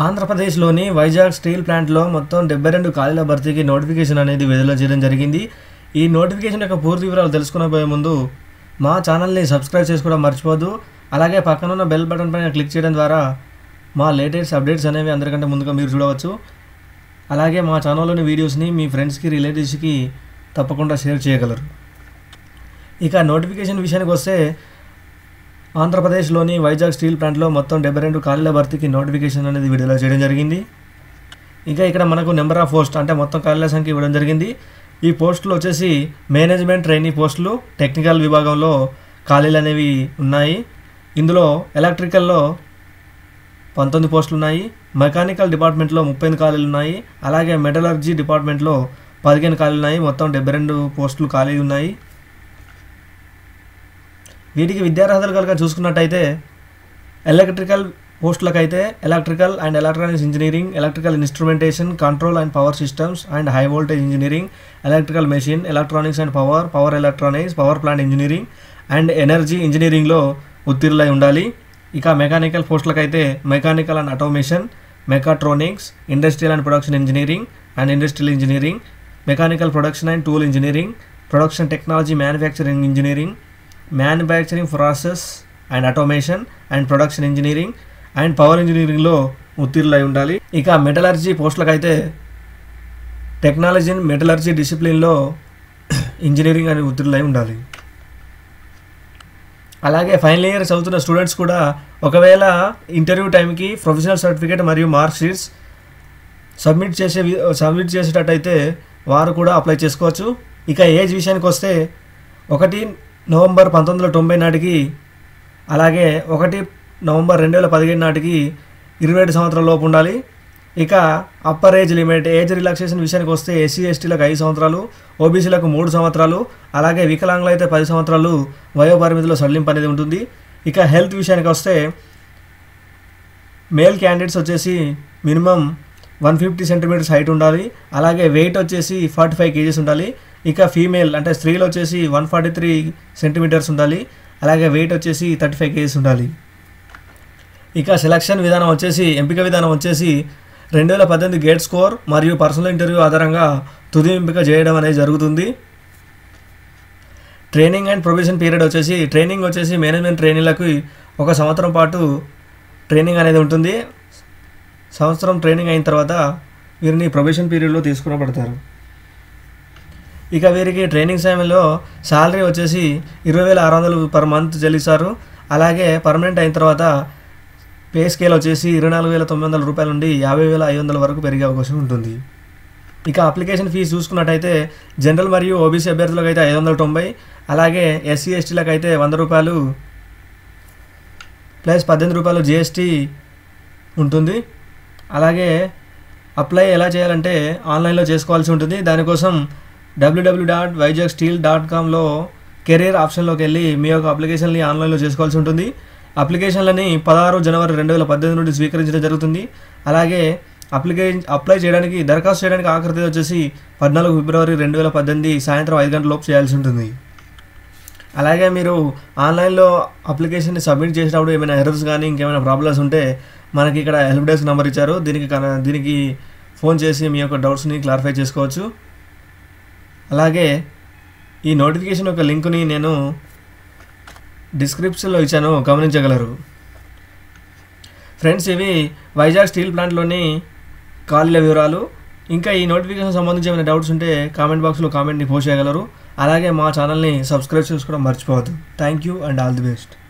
ఆంధ్రప్రదేశ్లోని వైజాగ్ స్టీల్ ప్లాంట్లో మొత్తం డెబ్బై రెండు ఖాళీల భర్తీకి నోటిఫికేషన్ అనేది విడుదల చేయడం జరిగింది ఈ నోటిఫికేషన్ యొక్క పూర్తి వివరాలు తెలుసుకునే ముందు మా ఛానల్ని సబ్స్క్రైబ్ చేసుకోవడం మర్చిపోద్దు అలాగే పక్కనున్న బెల్ బటన్ పైన క్లిక్ చేయడం ద్వారా మా లేటెస్ట్ అప్డేట్స్ అనేవి అందరికంటే ముందుగా మీరు చూడవచ్చు అలాగే మా ఛానల్లోని వీడియోస్ని మీ ఫ్రెండ్స్కి రిలేటివ్స్కి తప్పకుండా షేర్ చేయగలరు ఇక నోటిఫికేషన్ విషయానికి వస్తే ఆంధ్రప్రదేశ్లోని వైజాగ్ స్టీల్ ప్లాంట్లో మొత్తం డెబ్బై రెండు ఖాళీల భర్తీకి నోటిఫికేషన్ అనేది విడుదల చేయడం జరిగింది ఇంకా ఇక్కడ మనకు నెంబర్ ఆఫ్ పోస్ట్ అంటే మొత్తం ఖాళీల సంఖ్య ఇవ్వడం జరిగింది ఈ పోస్టులు వచ్చేసి మేనేజ్మెంట్ ట్రైనీ పోస్టులు టెక్నికల్ విభాగంలో ఖాళీలు అనేవి ఉన్నాయి ఇందులో ఎలక్ట్రికల్లో పంతొమ్మిది పోస్టులు ఉన్నాయి మెకానికల్ డిపార్ట్మెంట్లో ముప్పై ఎనిమిది ఖాళీలు ఉన్నాయి అలాగే మెటలర్జీ డిపార్ట్మెంట్లో పదిహేను ఖాళీలు ఉన్నాయి మొత్తం డెబ్బై రెండు పోస్టులు ఖాళీ ఉన్నాయి వీటికి విద్యార్హతలు కనుక చూసుకున్నట్టయితే ఎలక్ట్రికల్ పోస్టులకైతే electrical and electronics engineering electrical instrumentation control and power systems and high voltage engineering electrical machine electronics and power power electronics power plant engineering and energy ఇంజనీరింగ్లో ఉత్తీర్ణులై ఉండాలి ఇక మెకానికల్ పోస్టులకైతే mechanical and automation mechatronics industrial and production engineering and industrial engineering mechanical production and tool engineering production technology manufacturing engineering manufacturing process and automation and production engineering and power ఇంజనీరింగ్లో ఉత్తీర్ణులై ఉండాలి ఇక metallurgy పోస్టులకైతే technology and metallurgy డిసిప్లిన్లో engineering అని ఉత్తీర్ణులై ఉండాలి అలాగే ఫైనల్ ఇయర్ చదువుతున్న స్టూడెంట్స్ కూడా ఒకవేళ ఇంటర్వ్యూ టైంకి ప్రొఫెషనల్ సర్టిఫికేట్ మరియు మార్క్ షీట్స్ సబ్మిట్ చేసే వి- సబ్మిట్ చేసేటట్టయితే వారు కూడా అప్లై చేసుకోవచ్చు ఇక ఏజ్ విషయానికి వస్తే ఒకటి నవంబర్ పంతొమ్మిది వందల తొంభై నాటికి అలాగే ఒకటి నవంబర్ రెండు వేల పదిహేడు నాటికి ఇరవై ఏడు సంవత్సరాల లోపు ఉండాలి ఇక upper age limit age relaxation విషయానికి వస్తే ఎస్సీ ఎస్టీలకు ఐదు సంవత్సరాలు ఓబీసీలకు మూడు సంవత్సరాలు అలాగే వికలాంగులు అయితే పది సంవత్సరాలు వయో పరిమితిలో సడలింపు అనేది ఉంటుంది ఇక హెల్త్ విషయానికి వస్తే మేల్ క్యాండిడేట్స్ వచ్చేసి minimum one fifty centimetres height ఉండాలి అలాగే వెయిట్ వచ్చేసి ఫార్టీ ఫైవ్ కేజీస్ ఉండాలి ఇక ఫీమేల్ అంటే స్త్రీలు వచ్చేసి వన్ ఫార్టీ త్రీ సెంటీమీటర్స్ ఉండాలి అలాగే వెయిట్ వచ్చేసి థర్టీ ఫైవ్ కేజీస్ ఉండాలి ఇక సెలక్షన్ విధానం వచ్చేసి ఎంపిక విధానం వచ్చేసి రెండు వేల పద్దెనిమిది గేట్ స్కోర్ మరియు పర్సనల్ ఇంటర్వ్యూ ఆధారంగా తుది ఎంపిక చేయడం అనేది జరుగుతుంది ట్రైనింగ్ అండ్ ప్రొబేషన్ పీరియడ్ వచ్చేసి ట్రైనింగ్ వచ్చేసి మేనేజ్మెంట్ ట్రైనింగ్లకు ఒక సంవత్సరం పాటు ట్రైనింగ్ అనేది ఉంటుంది సంవత్సరం ట్రైనింగ్ అయిన తర్వాత వీరిని ప్రొబేషన్ పీరియడ్లో తీసుకునబడతారు ఇక వీరికి ట్రైనింగ్ సమయంలో శాలరీ వచ్చేసి ఇరవై వేల ఆరు వందలు పర్ మంత్ చెల్లిస్తారు అలాగే పర్మనెంట్ అయిన తర్వాత పే స్కేల్ వచ్చేసి ఇరవై నాలుగు వేల తొమ్మిది వందల రూపాయల నుండి యాభై వేల ఐదు వందల వరకు పెరిగే అవకాశం ఉంటుంది ఇక అప్లికేషన్ ఫీజు చూసుకున్నట్టయితే జనరల్ మరియు ఓబీసీ అభ్యర్థులకు అయితే ఐదు వందల తొంభై అలాగే ఎస్సీ ఎస్టీలకు అయితే వంద రూపాయలు ప్లస్ పద్దెనిమిది రూపాయలు జిఎస్టీ ఉంటుంది అలాగే అప్లై ఎలా చేయాలంటే ఆన్లైన్లో చేసుకోవాల్సి ఉంటుంది దానికోసం WW dot Vizag steel dot కామ్లో కెరీర్ ఆప్షన్లోకి వెళ్ళి మీ యొక్క అప్లికేషన్ని ఆన్లైన్లో చేసుకోవాల్సి ఉంటుంది అప్లికేషన్లని పదహారు జనవరి రెండు వేల పద్దెనిమిది నుండి స్వీకరించడం జరుగుతుంది అలాగే అప్లికే అప్లై చేయడానికి దరఖాస్తు చేయడానికి ఆఖరి తేదీ వచ్చేసి పద్నాలుగు ఫిబ్రవరి రెండు వేల పద్దెనిమిది సాయంత్రం ఐదు గంటల లోపు చేయాల్సి ఉంటుంది అలాగే మీరు ఆన్లైన్లో అప్లికేషన్ని సబ్మిట్ చేసేటప్పుడు ఏమైనా ఎర్రర్స్ కానీ ఇంకేమైనా ప్రాబ్లమ్స్ ఉంటే మనకి ఇక్కడ హెల్ప్ డెస్క్ నెంబర్ ఇచ్చారు దీనికి కన- దీనికి ఫోన్ చేసి మీ యొక్క డౌట్స్ని క్లారిఫై చేసుకోవచ్చు అలాగే ఈ నోటిఫికేషన్ యొక్క లింక్ని నేను డిస్క్రిప్షన్లో ఇచ్చాను గమనించగలరు ఫ్రెండ్స్ ఇవి వైజాగ్ స్టీల్ ప్లాంట్లోని ఖాళీల వివరాలు ఇంకా ఈ నోటిఫికేషన్ సంబంధించి ఏమైనా డౌట్స్ ఉంటే కామెంట్ బాక్స్లో కామెంట్ని పోస్ట్ చేయగలరు అలాగే మా ఛానల్ని సబ్స్క్రైబ్ చేసుకోవడం మర్చిపోవద్దు thank you and all the best